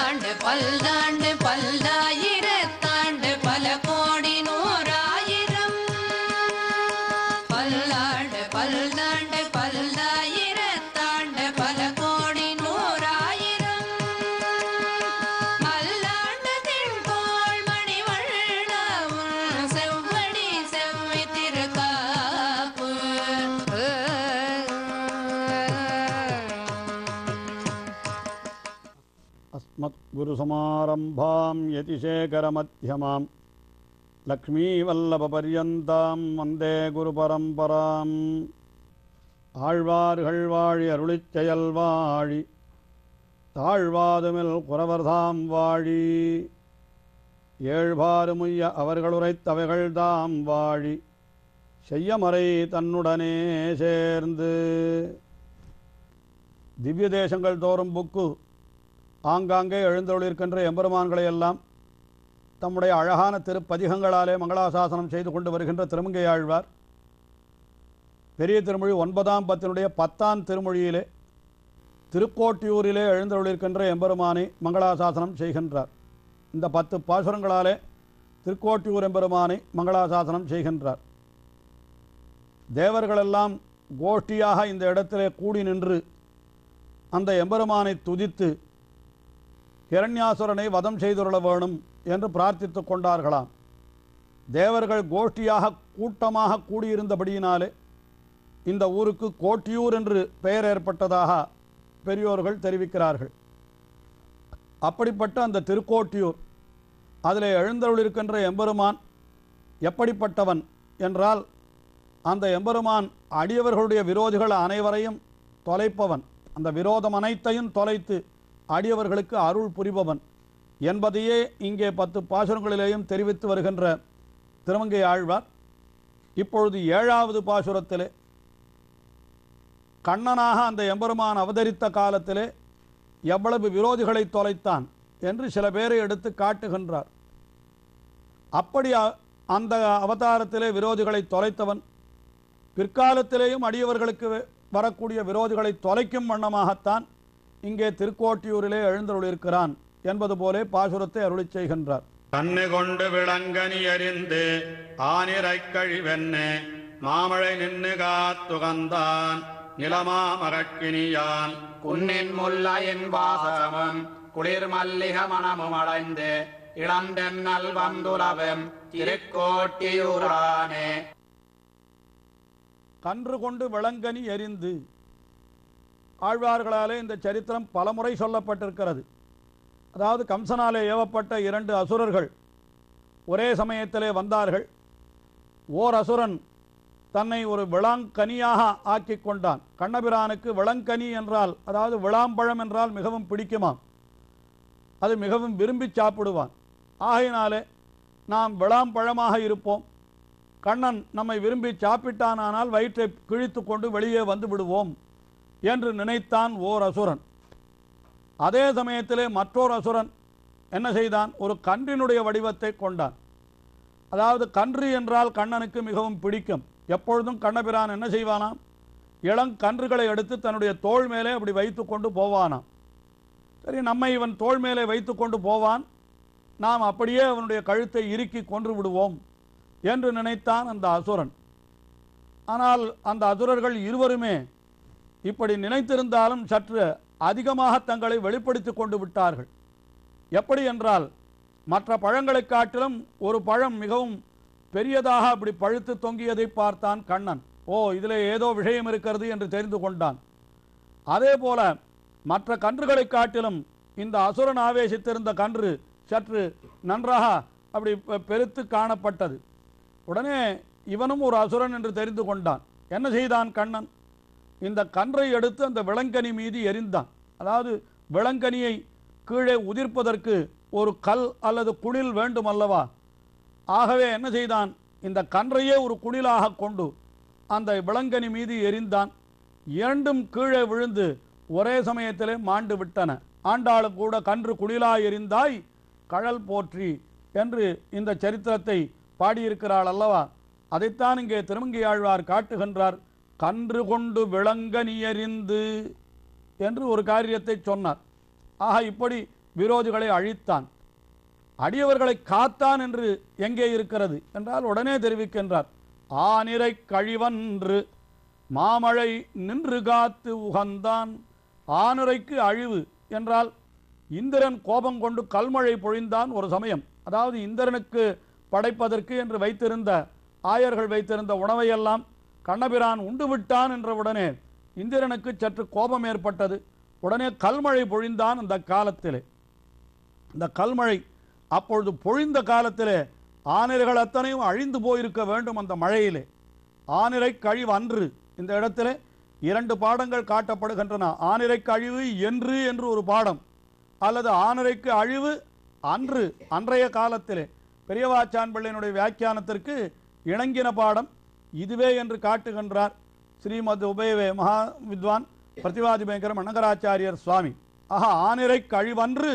பல்லாண்டு பல்லாண்டு பல்லாயிரத்தாண்டு பல கோடி நூறாயிரம் பல்லாண்டு பல்லாண்டு பல்லாயிரத்தாண்டு பல கோடி நூறாயிரம் மல்லாண்டு திண்கோள் மணிவண்ணவும் செவ்வடி செவ்வி திருக்காப்பு अस्मद्गुरुसमारम्भां यतिशेखरमध्यमां லக்ஷ்மீவல்லபபர்யந்தாं வந்தே குருபரம்பராம் ஆழ்வார்கள் வாழி அருளிச் செயல் வாழி தாழ்வாதுமில் குறவர்தாம் வாழி ஏழ்பாறுமுய்ய அவர்களுரைத்தவைகள்தாம் வாழி செய்யமறை தன்னுடனே சேர்ந்து திவ்ய தேசங்கள் தோறும் புக்கு ஆங்காங்கே எழுந்தருளிருக்கின்ற எம்பெருமான்களை எல்லாம் தம்முடைய அழகான திருப்பதிகங்களாலே மங்களாசாசனம் செய்து கொண்டு வருகின்ற திருமங்கையாழ்வார் பெரிய திருமொழி ஒன்பதாம் பத்தினுடைய பத்தாம் திருமொழியிலே திருக்கோட்டியூரிலே எழுந்தருளிருக்கின்ற எம்பெருமானை மங்களாசாசனம் செய்கின்றார் இந்த பத்து பாசுரங்களாலே திருக்கோட்டியூர் எம்பெருமானை மங்களாசாசனம் செய்கின்றார் தேவர்களெல்லாம் கோஷ்டியாக இந்த இடத்திலே கூடி நின்று அந்த எம்பெருமானை துதித்து ஹிரண்யாசுரனை வதம் செய்துள்ள வேணும் என்று பிரார்த்தித்து கொண்டார்களாம் தேவர்கள் கோஷ்டியாக கூட்டமாக கூடியிருந்தபடியினாலே இந்த ஊருக்கு கோட்டியூர் என்று பெயர் ஏற்பட்டதாக பெரியோர்கள் தெரிவிக்கிறார்கள் அப்படிப்பட்ட அந்த திருக்கோட்டியூர் அதில் எழுந்தருளிருக்கின்ற எம்பெருமான் எப்படிப்பட்டவன் என்றால் அந்த எம்பெருமான் அடியவர்களுடைய விரோதிகள் அனைவரையும் தொலைப்பவன் அந்த விரோதம் அனைத்தையும் தொலைத்து அடியவர்களுக்கு அருள் புரிபவன் என்பதையே இங்கே பத்து பாசுரங்களிலேயும் தெரிவித்து வருகின்ற திருமங்கை ஆழ்வார் இப்பொழுது ஏழாவது பாசுரத்திலே கண்ணனாக அந்த எம்பெருமான் அவதரித்த காலத்திலே எவ்வளவு விரோதிகளை தொலைத்தான் என்று சில பேரை எடுத்து காட்டுகின்றார் அப்படி அ- அந்த அவதாரத்திலே விரோதிகளை தொலைத்தவன் பிற்காலத்திலேயும் அடியவர்களுக்கு வெ- வரக்கூடிய விரோதிகளை தொலைக்கும் வண்ணமாகத்தான் இங்கே திருக்கோட்டியூரிலே எழுந்தருளிருக்கிறான் என்பது போலே பாசுரத்தை அருளிச் செய்கின்றார் கண்ணு கொண்டு விளங்கனி அறிந்து ஆனிரைக் கழிவென்னு மாமழை நின்னு காத்துகந்தான் நிலமா மகக்கினியான் குன்னின் முல்லையின் வாசமும் குளிர் மல்லிக மணமும் அடைந்து இளந்தென்னல் வந்துலவும் திருக்கோட்டியூரானே கன்று கொண்டு விளங்கனி எரிந்து ஆழ்வார்களாலே இந்த சரித்திரம் பலமுறை சொல்லப்பட்டிருக்கிறது அதாவது கம்சனாலே ஏவப்பட்ட இரண்டு அசுரர்கள் ஒரே சமயத்திலே வந்தார்கள் ஓர் அசுரன் தன்னை ஒரு விளாங்கனியாக ஆக்கிக் கொண்டான் கண்ணபிரானுக்கு விளங்கனி என்றால் அதாவது விளாம்பழம் என்றால் மிகவும் பிடிக்குமாம் அது மிகவும் விரும்பி சாப்பிடுவான் ஆகையினாலே நாம் விளாம்பழமாக இருப்போம் கண்ணன் நம்மை விரும்பி சாப்பிட்டானானால் வயிற்றை கிழித்து கொண்டு வெளியே வந்து விடுவோம் என்று நினைத்தான் ஓர் அசுரன் அதே சமயத்திலே மற்றொரு அசுரன் என்ன செய்தான் ஒரு கன்றினுடைய வடிவத்தை கொண்டான் அதாவது கன்று என்றால் கண்ணனுக்கு மிகவும் பிடிக்கும் எப்பொழுதும் கண்ணபிரான் என்ன செய்வானாம் இளங்கன்றுகளை எடுத்து தன்னுடைய தோள் மேலே அப்படி வைத்து கொண்டு போவானாம் சரி நம்மை இவன் தோள் மேலே வைத்து கொண்டு போவான் நாம் அப்படியே அவனுடைய கழுத்தை இறுக்கி கொன்று விடுவோம் என்று நினைத்தான் அந்த அசுரன் ஆனால் அந்த அசுரர்கள் இருவருமே இப்படி நினைத்திருந்தாலும் சற்று அதிகமாக தங்களை வெளிப்படுத்தி கொண்டு விட்டார்கள் எப்படி என்றால் மற்ற பழங்களைக் காட்டிலும் ஒரு பழம் மிகவும் பெரியதாக அப்படி பழுத்து தொங்கியதை பார்த்தான் கண்ணன் ஓ இதில் ஏதோ விஷயம் இருக்கிறது என்று தெரிந்து கொண்டான் அதே போல மற்ற கன்றுகளைக் காட்டிலும் இந்த அசுரன் ஆவேசித்திருந்த கன்று சற்று நன்றாக அப்படி பெ- பெருத்து காணப்பட்டது உடனே இவனும் ஒரு அசுரன் என்று தெரிந்து கொண்டான் என்ன செய்தான் கண்ணன் இந்த கன்றை எடுத்து அந்த விளங்கனி மீது எரிந்தான் அதாவது விளங்கனியை கீழே உதிர்ப்பதற்கு ஒரு கல் அல்லது குணில் வேண்டும் அல்லவா ஆகவே என்ன செய்தான் இந்த கன்றையே ஒரு குணிலாக கொண்டு அந்த விளங்கனி மீது எரிந்தான் இரண்டும் கீழே விழுந்து ஒரே சமயத்திலே மாண்டு விட்டன ஆண்டாளும் கூட கன்று குளிலா எரிந்தாய் கழல் போற்றி என்று இந்த சரித்திரத்தை பாடியிருக்கிறாள் அல்லவா அதைத்தான் இங்கே திருமங்கையாழ்வார் காட்டுகின்றார் கன்று கொண்டு விளங்கனி எறிந்து என்று ஒரு காரியத்தை சொன்னார் ஆக இப்படி விரோதிகளை அழித்தான் அடியவர்களை காத்தான் என்று எங்கே இருக்கிறது என்றால் உடனே தெரிவிக்கின்றார் ஆனிரை கழிவன்று மாமழை நின்று காத்து உகந்தான் ஆனுரைக்கு அழிவு என்றால் இந்திரன் கோபம் கொண்டு கல்மழை பொழிந்தான் ஒரு சமயம் அதாவது இந்திரனுக்கு படைப்பதற்கு என்று வைத்திருந்த ஆயர்கள் வைத்திருந்த உணவையெல்லாம் கண்ணபிரான் உண்டு விட்டான் என்ற உடனே இந்திரனுக்கு சற்று கோபம் ஏற்பட்டது உடனே கல்மழை பொழிந்தான் அந்த காலத்திலே இந்த கல்மழை அப்பொழுது பொழிந்த காலத்திலே ஆனிரைகள் அத்தனையும் அழிந்து போயிருக்க வேண்டும் அந்த மழையிலே ஆனிரை கழிவு அன்று இந்த இடத்திலே இரண்டு பாடங்கள் காட்டப்படுகின்றன ஆனிரை கழிவு என்று என்று ஒரு பாடம் அல்லது ஆனிரைக்கு அழிவு அன்று அன்றைய காலத்திலே பெரியவாச்சான் பிள்ளையினுடைய வியாக்கியானத்திற்கு இணங்கின பாடம் இதுவே என்று காட்டுகின்றார் ஸ்ரீமத் உபயவே மகா வித்வான் பிரதிவாதி பயங்கர மணங்கராச்சாரியர் சுவாமி ஆஹா ஆனிரை கழிவன்று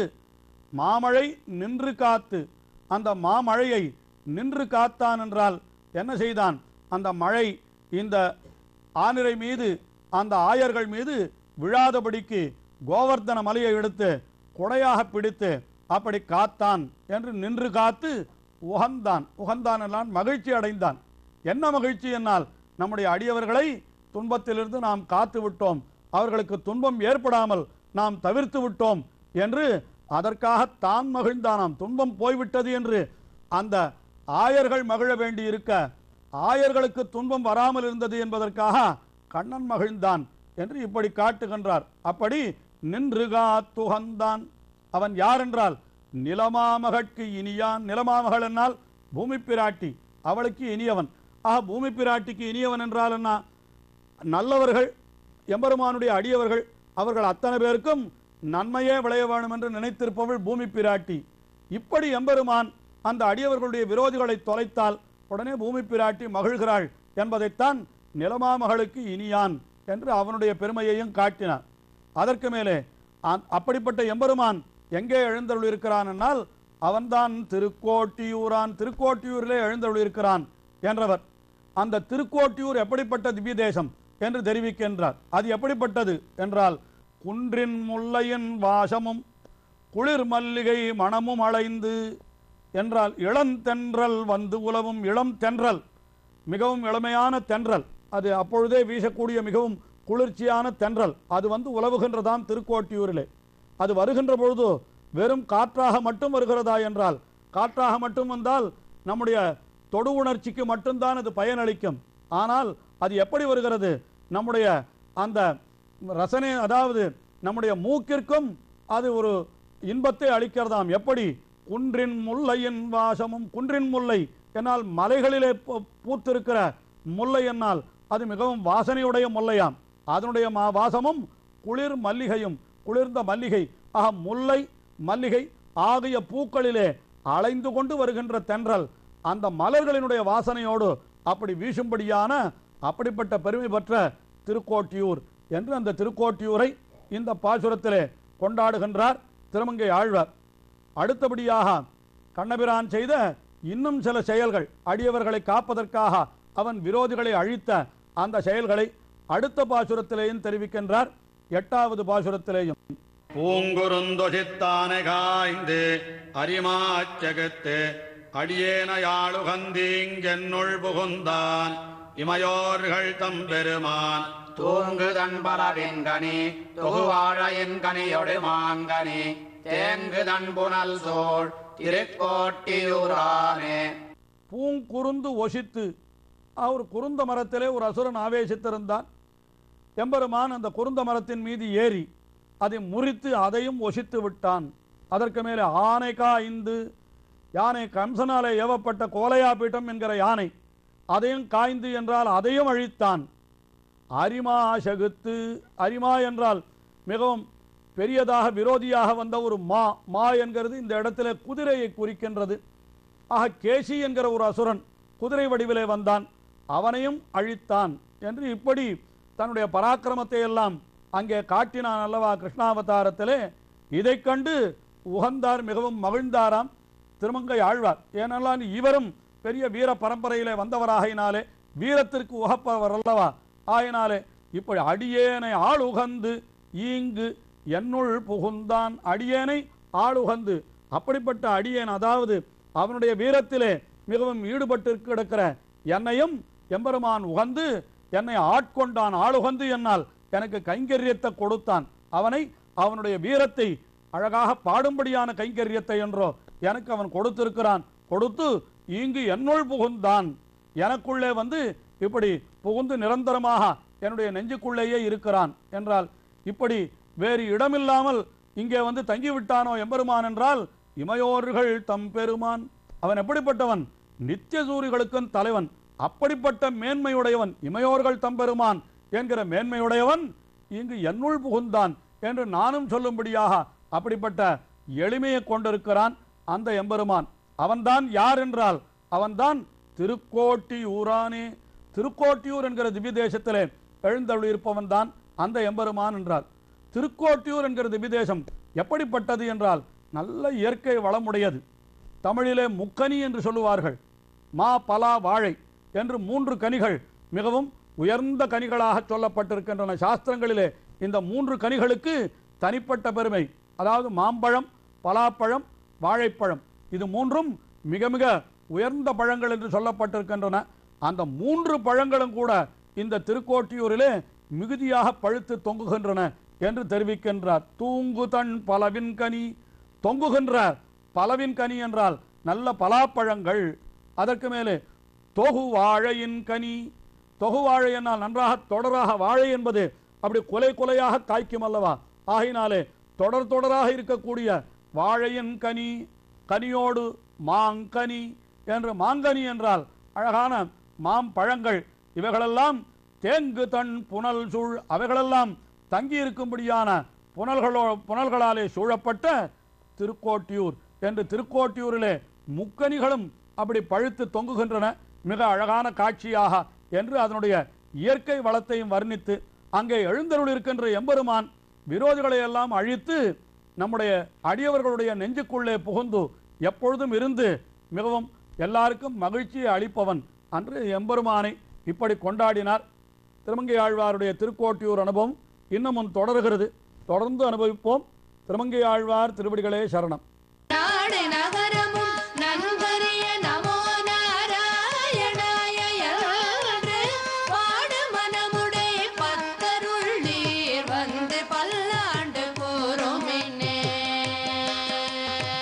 மாமழை நின்று காத்து அந்த மாமழையை நின்று காத்தான் என்றால் என்ன செய்தான் அந்த மழை இந்த ஆனிரை மீது அந்த ஆயர்கள் மீது விழாதபடிக்கு கோவர்தன மலையை எடுத்து கொடையாக பிடித்து அப்படி காத்தான் என்று நின்று காத்து உகந்தான் உகந்தான் எல்லாம் மகிழ்ச்சி அடைந்தான் என்ன மகிழ்ச்சி என்னால் நம்முடைய அடியவர்களை துன்பத்திலிருந்து நாம் காத்து விட்டோம் அவர்களுக்கு துன்பம் ஏற்படாமல் நாம் தவிர்த்து விட்டோம் என்று அதற்காக தான் மகிழ்ந்தானாம் துன்பம் போய்விட்டது என்று அந்த ஆயர்கள் மகிழ வேண்டி இருக்க ஆயர்களுக்கு துன்பம் வராமல் இருந்தது என்பதற்காக கண்ணன் மகிழ்ந்தான் என்று இப்படி காட்டுகின்றார் அப்படி நின்று காத்துகந்தான் அவன் யார் என்றால் நிலமாமகட்கு இனியான் நிலமாமகள் என்னால் பூமி பிராட்டி அவளுக்கு இனியவன் ஆக பூமி பிராட்டிக்கு இனியவன் என்றால் என்ன நல்லவர்கள் எம்பெருமானுடைய அடியவர்கள் அவர்கள் அத்தனை பேருக்கும் நன்மையே விளைய வேணும் என்று நினைத்திருப்பவள் பூமி பிராட்டி இப்படி எம்பெருமான் அந்த அடியவர்களுடைய விரோதிகளை தொலைத்தால் உடனே பூமி பிராட்டி மகிழ்கிறாள் என்பதைத்தான் நிலமாமகளுக்கு இனியான் என்று அவனுடைய பெருமையையும் காட்டினார் அதற்கு மேலே அ- அப்படிப்பட்ட எம்பெருமான் எங்கே எழுந்தருள் இருக்கிறான் என்னால் அவன்தான் திருக்கோட்டியூரான் திருக்கோட்டியூரிலே எழுந்தருள் இருக்கிறான் என்றவர் அந்த திருக்கோட்டியூர் எப்படிப்பட்ட திவ்ய தேசம் என்று தெரிவிக்கின்றார் அது எப்படிப்பட்டது என்றால் குன்றின் முல்லையின் வாசமும் குளிர் மல்லிகை மணமும் அலைந்து என்றால் இளந்தென்றல் வந்து உலவும் இளம் தென்றல் மிகவும் இளமையான தென்றல் அது அப்பொழுதே வீசக்கூடிய மிகவும் குளிர்ச்சியான தென்றல் அது வந்து உலவுகின்றதாம் திருக்கோட்டியூரிலே அது வருகின்ற பொழுது வெறும் காற்றாக மட்டும் வருகிறதா என்றால் காற்றாக மட்டும் வந்தால் நம்முடைய தொடு உணர்ச்சிக்கு மட்டும்தான் அது பயனளிக்கும் ஆனால் அது எப்படி வருகிறது நம்முடைய அந்த ரசனை அதாவது நம்முடைய மூக்கிற்கும் அது ஒரு இன்பத்தை அளிக்கிறதாம் எப்படி குன்றின் முல்லையின் வாசமும் குன்றின் முல்லை என்னால் மலைகளிலே பூ- பூத்திருக்கிற முல்லை என்னால் அது மிகவும் வாசனையுடைய முல்லையாம் அதனுடைய மா வாசமும் குளிர் மல்லிகையும் குளிர்ந்த மல்லிகை ஆக முல்லை மல்லிகை ஆகிய பூக்களிலே அலைந்து கொண்டு வருகின்ற தென்றல் அந்த மலர்களினுடைய வாசனையோடு அப்படி வீசும்படியான அப்படிப்பட்ட பெருமை பெற்ற திருக்கோட்டியூர் என்று அந்த திருக்கோட்டியூரை இந்த பாசுரத்திலே கொண்டாடுகின்றார் திருமங்கை ஆழ்வார் அடுத்தபடியாக கண்ணபிரான் செய்த இன்னும் சில செயல்கள் அடியவர்களை காப்பதற்காக அவன் விரோதிகளை அழித்த அந்த செயல்களை அடுத்த பாசுரத்திலேயும் தெரிவிக்கின்றார் எட்டாவது பாசுரத்திலேயும் பூங்குருந்தொசித்தானை காய்ந்து அரிமாச்சகத்து அடியேனையாளுகந்தீங்கென்னுள் புகுந்தான் இமையோர்கள் தம்பெருமான் தூங்கு தன்பலவின்கனி தொகுவாழ என் கனியொடு மாங்கனி தேங்கு தன்புனல் சோழ் திருக்கோட்டியூரானே பூங்குருந்து ஒசித்து அவர் குருந்த மரத்திலே ஒரு அசுரன் ஆவேசித்திருந்தான் எம்பெருமான் அந்த குருந்த மரத்தின் மீது ஏறி அதை முறித்து அதையும் ஒசித்து விட்டான் அதற்கு மேலே ஆனை காய்ந்து யானை கம்சனாலே ஏவப்பட்ட கோலையாபீட்டம் என்கிற யானை அதையும் காய்ந்து என்றால் அதையும் அழித்தான் அரிமா சகுத்து அரிமா என்றால் மிகவும் பெரியதாக விரோதியாக வந்த ஒரு மா மா என்கிறது இந்த இடத்துல குதிரையை குறிக்கின்றது ஆக கேசி என்கிற ஒரு அசுரன் குதிரை வடிவிலே வந்தான் அவனையும் அழித்தான் என்று இப்படி தன்னுடைய பராக்கிரமத்தை எல்லாம் அங்கே காட்டினான் அல்லவா கிருஷ்ணாவதாரத்திலே இதைக் கண்டு உகந்தார் மிகவும் மகிழ்ந்தாராம் திருமங்கை ஆழ்வார் ஏனென்றால் இவரும் பெரிய வீர பரம்பரையிலே வந்தவராகினாலே வீரத்திற்கு உகப்பவர் அல்லவா ஆயினாலே இப்படி அடியேனை ஆள் உகந்து ஈங்கு என்னுள் புகுந்தான் அடியேனை ஆளுகந்து அப்படிப்பட்ட அடியேன் அதாவது அவனுடைய வீரத்திலே மிகவும் ஈடுபட்டு கிடக்கிற என்னையும் எம்பெருமான் உகந்து என்னை ஆட்கொண்டான் ஆளுகந்து என்னால் எனக்கு கைங்கரியத்தை கொடுத்தான் அவனை அவனுடைய வீரத்தை அழகாக பாடும்படியான கைங்கரியத்தை என்றோ எனக்கு அவன் கொடுத்திருக்கிறான் கொடுத்து இங்கு என்னுள் புகுந்தான் எனக்குள்ளே வந்து இப்படி புகுந்து நிரந்தரமாக என்னுடைய நெஞ்சுக்குள்ளேயே இருக்கிறான் என்றால் இப்படி வேறு இடமில்லாமல் இங்கே வந்து தங்கிவிட்டானோ எம்பெருமான் என்றால் இமையோர்கள் தம் பெருமான் அவன் எப்படிப்பட்டவன் நித்திய சூரிகளுக்கும் தலைவன் அப்படிப்பட்ட மேன்மையுடையவன் இமையோர்கள் தம்பெருமான் என்கிற மேன்மையுடையவன் இங்கு என்னுள் புகுந்தான் என்று நானும் சொல்லும்படியாக அப்படிப்பட்ட எளிமையை கொண்டிருக்கிறான் அந்த எம்பெருமான் அவன்தான் யார் என்றால் அவன்தான் திருக்கோட்டியூரானே திருக்கோட்டியூர் என்கிற திவ்ய தேசத்திலே எழுந்தருளியிருப்பவன் தான் அந்த எம்பெருமான் என்றார் திருக்கோட்டியூர் என்கிற திவ்ய தேசம் எப்படிப்பட்டது என்றால் நல்ல இயற்கை வளமுடையது தமிழிலே முக்கனி என்று சொல்லுவார்கள் மா பலா வாழை என்று மூன்று கனிகள் மிகவும் உயர்ந்த கனிகளாக சொல்லப்பட்டிருக்கின்றன சாஸ்திரங்களிலே இந்த மூன்று கனிகளுக்கு தனிப்பட்ட பெருமை அதாவது மாம்பழம் பலாப்பழம் வாழைப்பழம் இது மூன்றும் மிக மிக உயர்ந்த பழங்கள் என்று சொல்லப்பட்டிருக்கின்றன அந்த மூன்று பழங்களும் கூட இந்த திருக்கோட்டியூரிலே மிகுதியாக பழுத்து தொங்குகின்றன என்று தெரிவிக்கின்றார் தூங்கு தன் பலவின் கனி தொங்குகின்ற பலவின் கனி என்றால் நல்ல பலாப்பழங்கள் அதற்கு மேலே தொகு வாழையின் கனி தொகு வாழை என்னால் நன்றாக தொடராக வாழை என்பது அப்படி கொலை கொலையாக காய்க்கும் அல்லவா ஆகையினாலே தொடர் தொடராக இருக்கக்கூடிய வாழையின் கனி கனியோடு மாங்கனி என்று மாங்கனி என்றால் அழகான மாம்பழங்கள் இவைகளெல்லாம் தேங்கு தன் புனல் சூழ் அவைகளெல்லாம் தங்கியிருக்கும்படியான புனல்களோ புனல்களாலே சூழப்பட்ட திருக்கோட்டியூர் என்று திருக்கோட்டியூரிலே முக்கனிகளும் அப்படி பழுத்து தொங்குகின்றன மிக அழகான காட்சியாக என்று அதனுடைய இயற்கை வளத்தையும் வர்ணித்து அங்கே எழுந்தருள் இருக்கின்ற எம்பெருமான் விரோதிகளை எல்லாம் அழித்து நம்முடைய அடியவர்களுடைய நெஞ்சுக்குள்ளே புகுந்து எப்பொழுதும் இருந்து மிகவும் எல்லாருக்கும் மகிழ்ச்சியை அளிப்பவன் அன்று எம்பெருமானை இப்படி கொண்டாடினார் திருமங்கை ஆழ்வாருடைய திருக்கோட்டியூர் அனுபவம் இன்னமும் தொடர்கிறது தொடர்ந்து அனுபவிப்போம் திருமங்கை ஆழ்வார் திருவடிகளே சரணம்